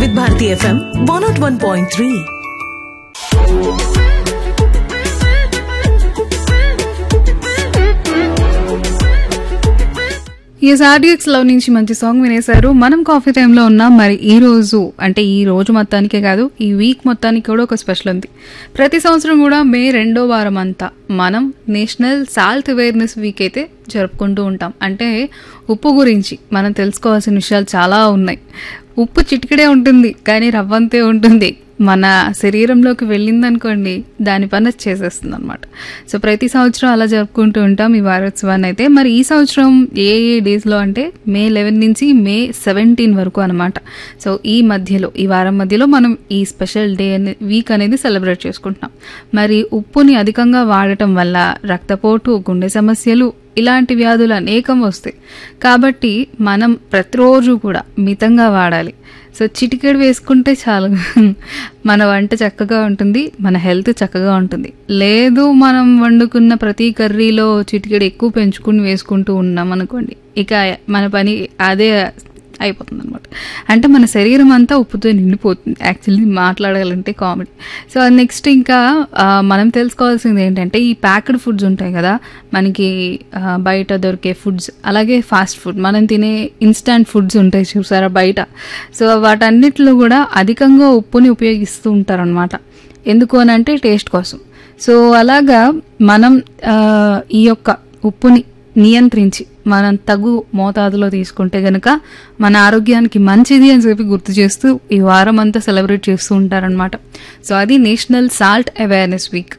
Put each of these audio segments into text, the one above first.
వివిధ Bharati FM one nought one point three ఈ RDX love నుంచి మంచి సాంగ్ వినేశారు మనం కాఫీ టైంలో ఉన్నాం మరి ఈ రోజు అంటే ఈ రోజు మొత్తానికే కాదు ఈ వీక్ మొత్తానికి కూడా ఒక స్పెషల్ ఉంది ప్రతి సంవత్సరం కూడా మే రెండో వారం అంతా మనం నేషనల్ సాల్ట్ అవేర్నెస్ వీక్ అయితే జరుపుకుంటూ ఉంటాం అంటే ఉప్పు గురించి మనం తెలుసుకోవాల్సిన విషయాలు చాలా ఉన్నాయి ఉప్పు చిటికడే ఉంటుంది కానీ రవ్వంతే ఉంటుంది మన శరీరంలోకి వెళ్ళిందనుకోండి దాని పని అది చేసేస్తుంది అనమాట సో ప్రతి సంవత్సరం అలా జరుపుకుంటూ ఉంటాం ఈ వారోత్సవాన్ని అయితే మరి ఈ సంవత్సరం ఏ ఏ డేస్లో అంటే మే లెవెన్ నుంచి మే సెవెంటీన్ వరకు అనమాట సో ఈ మధ్యలో ఈ వారం మధ్యలో మనం ఈ స్పెషల్ డే అనే వీక్ అనేది సెలబ్రేట్ చేసుకుంటున్నాం మరి ఉప్పుని అధికంగా వాడటం వల్ల రక్తపోటు గుండె సమస్యలు ఇలాంటి వ్యాధులు అనేకం వస్తాయి కాబట్టి మనం ప్రతిరోజు కూడా మితంగా వాడాలి సో చిటికెడు వేసుకుంటే చాలు మన వంట చక్కగా ఉంటుంది మన హెల్త్ చక్కగా ఉంటుంది లేదు మనం వండుకున్న ప్రతి కర్రీలో చిటికెడు ఎక్కువ పెంచుకుని వేసుకుంటూ ఉన్నాం అనుకోండి ఇక మన పని అదే అయిపోతుంది అనమాట అంటే మన శరీరం అంతా ఉప్పుతో నిండిపోతుంది యాక్చువల్లీ మాట్లాడాలంటే కామెడీ సో నెక్స్ట్ ఇంకా ఆ, మనం తెలుసుకోవాల్సింది ఏంటంటే ఈ ప్యాక్డ్ ఫుడ్స్ ఉంటాయి కదా మనకి ఆ, బయట దొరికే ఫుడ్స్ అలాగే ఫాస్ట్ ఫుడ్ మనం తినే ఇన్స్టాంట్ ఫుడ్స్ ఉంటాయి చూసారా బయట సో వాటన్నిటిలో కూడా అధికంగా ఉప్పుని ఉపయోగిస్తూ ఉంటారనమాట ఎందుకు అని అంటే టేస్ట్ కోసం సో అలాగా మనం ఆ, ఈ యొక్క ఉప్పుని నియంత్రించి మనం తగు మోతాదులో తీసుకుంటే గనక మన ఆరోగ్యానికి మంచిది అని చెప్పి గుర్తు చేస్తూ ఈ వారం అంతా సెలబ్రేట్ చేస్తూ ఉంటారనమాట సో అది నేషనల్ సాల్ట్ అవేర్నెస్ వీక్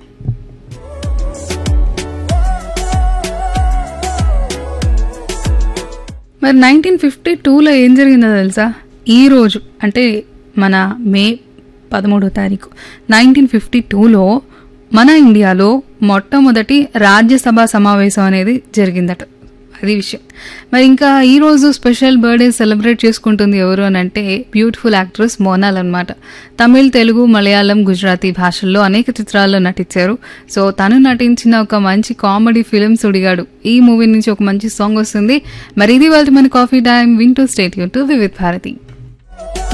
మరి నైన్టీన్ ఫిఫ్టీ టూలో ఏం జరిగిందో తెలుసా ఈ రోజు అంటే మన మే పదమూడో తారీఖు నైన్టీన్ ఫిఫ్టీ టూలో మన ఇండియాలో మొట్టమొదటి రాజ్యసభ సమావేశం అనేది జరిగిందట అది విషయం మరి ఇంకా ఈ రోజు స్పెషల్ బర్త్డే సెలబ్రేట్ చేసుకుంటుంది ఎవరు అని అంటే బ్యూటిఫుల్ యాక్ట్రెస్ మోనాల్ అన్నమాట తమిళ్ తెలుగు మలయాళం గుజరాతీ భాషల్లో అనేక చిత్రాల్లో నటించారు సో తను నటించిన ఒక మంచి కామెడీ ఫిలిం సుడిగాడు ఈ మూవీ నుంచి ఒక మంచి సాంగ్ వస్తుంది మరి ఇది వాళ్ళ మన కాఫీ టైం వింటూ స్టేట్ టు వివిధ్ భారతి